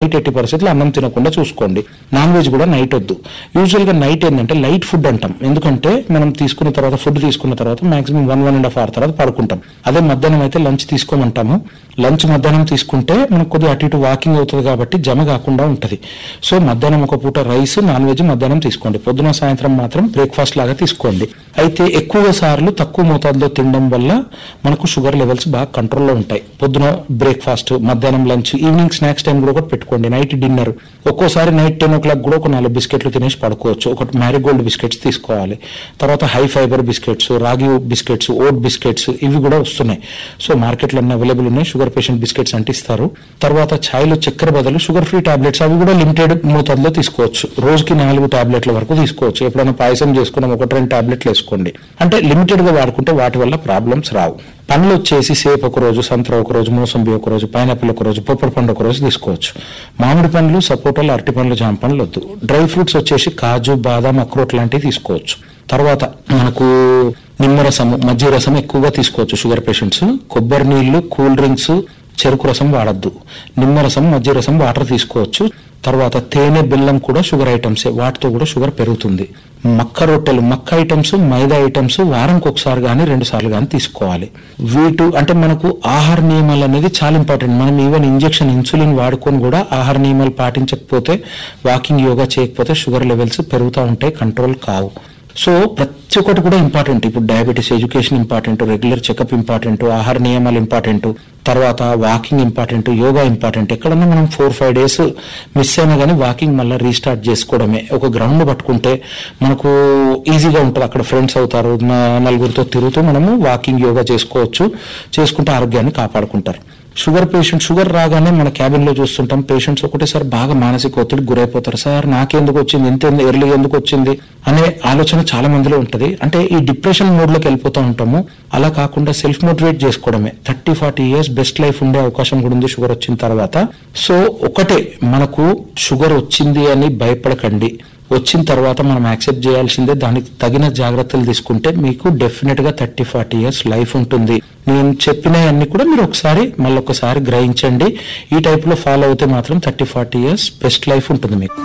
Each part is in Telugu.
ఎట్టి పరిస్థితుల్లో అన్నం తినకుండా చూసుకోండి నాన్ వెజ్ కూడా నైట్ వద్దు యూజువల్ గా నైట్ ఏంటంటే లైట్ ఫుడ్ అంటాం ఎందుకంటే మనం తీసుకున్న తర్వాత ఫుడ్ తీసుకున్న తర్వాత maximum one one and half hour తర్వాత పడుకుంటాం అదే మధ్యాహ్నం అయితే లంచ్ తీసుకోమంటాము లంచ్ మధ్యాహ్నం తీసుకుంటే మనకు కొద్దిగా అటు ఇటు వాకింగ్ అవుతుంది కాబట్టి జమ కాకుండా ఉంటది సో మధ్యాహ్నం ఒక పూట రైస్ నాన్ వెజ్ మధ్యాహ్నం తీసుకోండి పొద్దున సాయంత్రం మాత్రం బ్రేక్ఫాస్ట్ లాగా తీసుకోండి అయితే ఎక్కువ సార్లు తక్కువ మోతాదులో తినడం వల్ల మనకు షుగర్ లెవెల్స్ బాగా కంట్రోల్లో ఉంటాయి పొద్దున బ్రేక్ఫాస్ట్ మధ్యాహ్నం లంచ్ ఈవినింగ్ స్నాక్స్ టైం కూడా ఒకటి పెట్టుకోండి నైట్ డిన్నర్ ఒక్కోసారి నైట్ టెన్ ఓ క్లాక్ కూడా ఒక నాలుగు బిస్కెట్లు తినేసి పడుకోవచ్చు ఒకటి మ్యారీగోల్డ్ బిస్కెట్స్ తీసుకోవాలి తర్వాత high fibre biscuits ragi biscuits oat biscuits ఇవి కూడా వస్తున్నాయి సో మార్కెట్లో అన్ని అవైలబుల్ ఉన్నాయి షుగర్ పేషెంట్ బిస్కెట్స్ అంటే ఇస్తారు తర్వాత ఛాయ్లో చక్కెర బదులు షుగర్ ఫ్రీ టాబ్లెట్స్ అవి కూడా లిమిటెడ్ మోతాదులో తీసుకోవచ్చు రోజుకి నాలుగు టాబ్లెట్ల వరకు తీసుకోవచ్చు ఎప్పుడైనా పాయసం చేసుకున్నాం ఒకటి రెండు టాబ్లెట్లు వేసుకోండి అంటే లిమిటెడ్ గా వాడుకుంటే వాటి వల్ల ప్రాబ్లమ్స్ రావు పండ్లు వచ్చేసి సేపు ఒక రోజు సంత్ర ఒక రోజు మోసంబి ఒక రోజు పైనాపిల్ ఒక రోజు పొప్పడి పండు ఒక రోజు తీసుకోవచ్చు మామిడి పండ్లు సపోటాలు అరటి పండ్లు జామ పండ్లు వద్దు డ్రై ఫ్రూట్స్ వచ్చేసి కాజు బాదాం అక్రోట్ లాంటివి తీసుకోవచ్చు తర్వాత మనకు నిమ్మరసము మజ్జిగ రసం ఎక్కువగా తీసుకోవచ్చు షుగర్ పేషెంట్స్ కొబ్బరి నీళ్లు కూల్ డ్రింక్స్ చెరుకు రసం వాడద్దు నిమ్మరసం మజ్జిగ రసం వాటర్ తీసుకోవచ్చు తర్వాత తేనె బెల్లం కూడా షుగర్ ఐటమ్స్ వాటితో కూడా షుగర్ పెరుగుతుంది మక్క రొట్టెలు మక్క ఐటమ్స్ మైదా ఐటమ్స్ వారంకి ఒకసారి కానీ రెండు సార్లు కానీ తీసుకోవాలి వీటు అంటే మనకు ఆహార నియమాలు అనేది చాలా ఇంపార్టెంట్ మనం ఈవెన్ ఇంజెక్షన్ ఇన్సులిన్ వాడుకొని కూడా ఆహార నియమాలు పాటించకపోతే వాకింగ్ యోగా చేయకపోతే షుగర్ లెవెల్స్ పెరుగుతూ ఉంటాయి కంట్రోల్ కావు సో ప్రతి ఒక్కటి కూడా ఇంపార్టెంట్ ఇప్పుడు diabetes education important regular checkup important ఆహార నియమాలు ఇంపార్టెంట్ తర్వాత వాకింగ్ ఇంపార్టెంట్ యోగా ఇంపార్టెంట్ ఎక్కడన్నా మనం ఫోర్ ఫైవ్ డేస్ మిస్ అయినా కానీ వాకింగ్ మళ్ళీ రీస్టార్ట్ చేసుకోవడమే ఒక గ్రౌండ్ పట్టుకుంటే మనకు ఈజీగా ఉంటుంది అక్కడ ఫ్రెండ్స్ అవుతారు నా- నలుగురితో తిరుగుతూ మనము వాకింగ్ యోగా చేసుకోవచ్చు చేసుకుంటే ఆరోగ్యాన్ని కాపాడుకుంటారు షుగర్ పేషెంట్ షుగర్ రాగానే మన క్యాబిన్ లో చూస్తుంటాం పేషెంట్స్ ఒకటేసారి బాగా మానసిక ఒత్తిడి గురైపోతారు సార్ నాకెందుకు వచ్చింది ఎంత ఎర్లీ ఎందుకు వచ్చింది అనే ఆలోచన చాలా మందిలో ఉంటది అంటే ఈ డిప్రెషన్ మోడ్ లోకి వెళ్ళిపోతూ ఉంటాము అలా కాకుండా సెల్ఫ్ మోటివేట్ చేసుకోవడమే thirty forty years best life ఉండే అవకాశం కూడా ఉంది షుగర్ వచ్చిన తర్వాత సో ఒకటే మనకు షుగర్ వచ్చింది అని భయపడకండి వచ్చిన తర్వాత మనం యాక్సెప్ట్ చేయాల్సిందే దానికి తగిన జాగ్రత్తలు తీసుకుంటే మీకు డెఫినెట్ గా థర్టీ ఫార్టీ ఇయర్స్ లైఫ్ ఉంటుంది నేను చెప్పినవన్నీ కూడా మీరు ఒకసారి మళ్ళీ ఒకసారి గ్రహించండి ఈ టైప్ లో ఫాలో అవుతే మాత్రం thirty forty years best life ఉంటుంది మీకు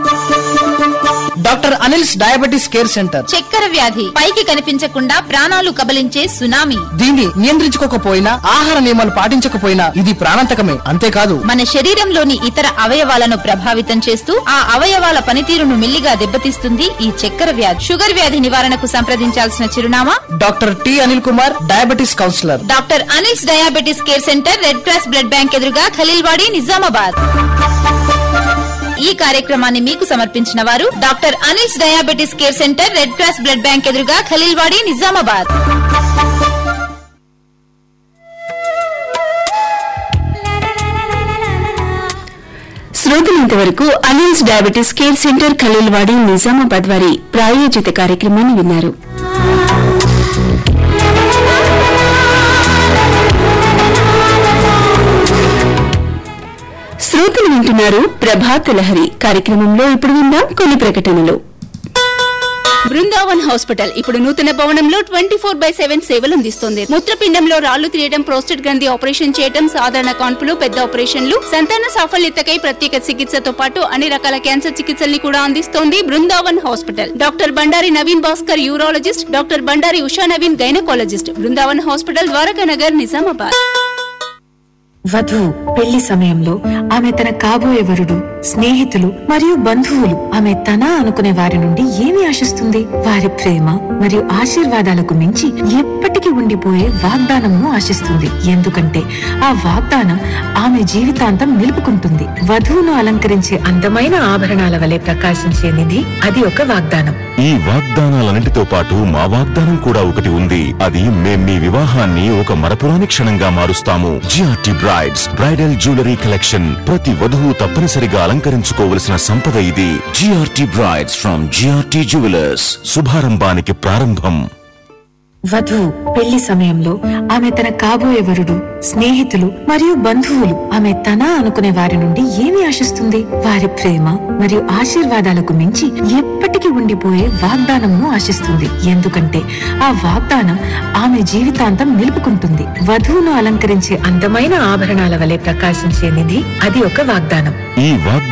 doctor Anil's diabetes care centre చక్కెర వ్యాధి పైకి కనిపించకుండా ప్రాణాలు కబలించే సునామీ దీన్ని నియంత్రించుకోకపోయినా ఆహార నియమాలు పాటించకపోయినా ఇది ప్రాణాంతకమే అంతేకాదు మన శరీరంలోని ఇతర అవయవాలను ప్రభావితం చేస్తూ ఆ అవయవాల పనితీరును మెల్లిగా దెబ్బతీస్తుంది ఈ చక్కెర వ్యాధి షుగర్ వ్యాధి నివారణకు సంప్రదించాల్సిన చిరునామా doctor T Anil Kumar diabetes counsellor doctor Anil's diabetes care centre red cross blood bank ఎదురుగా ఖలీల్వాడి నిజామాబాద్ ఈ కార్యక్రమాన్ని మీకు సమర్పించిన వారు doctor Anil's diabetes care centre red cross blood bank ఎదురుగా ఖలీల్వాడి నిజామాబాద్ శ్రోతలు ఇంతవరకు Anil's diabetes care centre Khaleelwadi Nizamabad వారి ప్రాయోజిత కార్యక్రమాన్ని విన్నారు శ్రోతలు వింటున్నారు ప్రభాత లహరి కార్యక్రమంలో ఇప్పుడు విందాం కొన్ని ప్రకటనలు బృందావన్ హాస్పిటల్ ఇప్పుడు నూతన భవనంలో ట్వంటీ ఫోర్ బై సెవెన్ సేవలు అందిస్తుంది మూత్రపిండంలో రాళ్లు తీయడం ప్రోస్టేట్ గ్రంథి ఆపరేషన్ చేయడం సాధారణ కాన్పులు పెద్ద ఆపరేషన్లు సంతాన సాఫల్యతకై ప్రత్యేక చికిత్సతో పాటు అన్ని రకాల క్యాన్సర్ చికిత్సల్ని కూడా అందిస్తోంది Brindavan hospital doctor Bandari Naveen Bhaskar urologist doctor Bandari Usha Naveen gynaecologist Brindavan hospital Dwaraka Nagar Nizamabad వధువు పెళ్లి సమయంలో ఆమె తన కాబోయే వరుడు స్నేహితులు మరియు బంధువులు ఆమె తన అనుకునే వారి నుండి ఏమి ఆశిస్తుంది వారి ప్రేమ మరియు ఆశీర్వాదాలకు మించి ఎప్పటికీ ఉండిపోయే వాగ్దానంను ఆశిస్తుంది ఎందుకంటే ఆ వాగ్దానం ఆమె జీవితాంతం నిలుపుకుంటుంది వధువును అలంకరించే అందమైన ఆభరణాల వలె ప్రకాశించే నిధి అది ఒక వాగ్దానం ఈ వాగ్దానాలన్నిటితో పాటు మా వాగ్దానం కూడా ఒకటి ఉంది అది మేం మీ వివాహాన్ని ఒక మరపురాని క్షణంగా మారుస్తాము GRT brides bridal jewellery collection ప్రతి వధువు తప్పనిసరిగా అలంకరించుకోవలసిన సంపద ఇది GRT brides from GRT jewellers శుభారంభానికి ప్రారంభం వధువు పెళ్లి సమయంలో ఆమె తన కాబోయే వరుడు స్నేహితులు మరియు బంధువులు ఆమె తన అనుకునే వారి నుండి ఏమి ఆశిస్తుంది వారి ప్రేమ మరియు ఆశీర్వాదాలకు మించి ఎప్పటికీ ఉండిపోయే వాగ్దానంను ఆశిస్తుంది ఎందుకంటే ఆ వాగ్దానం ఆమె జీవితాంతం నిలుపుకుంటుంది వధువును అలంకరించే అందమైన ఆభరణాల వలె ప్రకాశించే నిధి అది ఒక వాగ్దానం ఈ వాగ్దానం